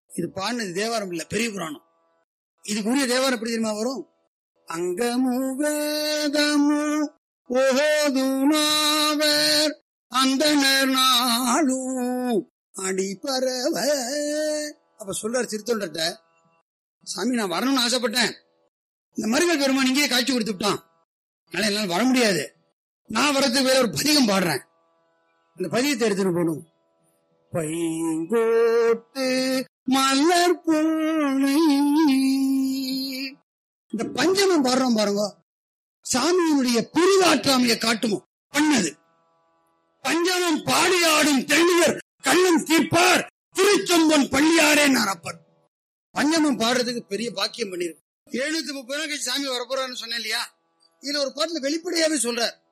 இது பாடினது தேவாரம் இல்ல பெரிய புராணம் இதுக்குரிய தேவாரம் எப்படி தெரியுமா வரும் அங்கமு வேதமு ஓதுனாவர் அந்தனர் நாளும் அடிப்பறவ அப்ப சொல்றார் திருத்தொண்டர்கிட்ட சாமி நான் வரணும்னு ஆசைப்பட்டேன் இந்த மருகல் பெருமான் இங்கேயே காட்சி கொடுத்து விட்டான் அதனால என்னால வர முடியாது நான் வரதுக்கு வேற ஒரு பதிகம் பாடுறேன் அந்த பதியத்தை எடுத்துட்டு போகணும் பைங்கோட்டு மலர் பூனை இந்த பஞ்சமம் பாடுறோம் பாருங்க சாமியினுடைய பிரிவாற்றாமையை காட்டுமோ பண்ணது பஞ்சமம் பாடி ஆடும் தெள்ளியர் கண்ணம் தீர்ப்பார் திருச்செம்பன் பள்ளியாரே நாரப்பர் பஞ்சமம் பாடுறதுக்கு பெரிய பாக்கியம் பண்ணிருக்கு எழுநூத்தி முப்பது நாள் கழிச்சு சாமி வரப்போறான்னு சொன்னேன் இல்லையா இதுல ஒரு பாட்டுல வெளிப்படையாவே சொல்றார்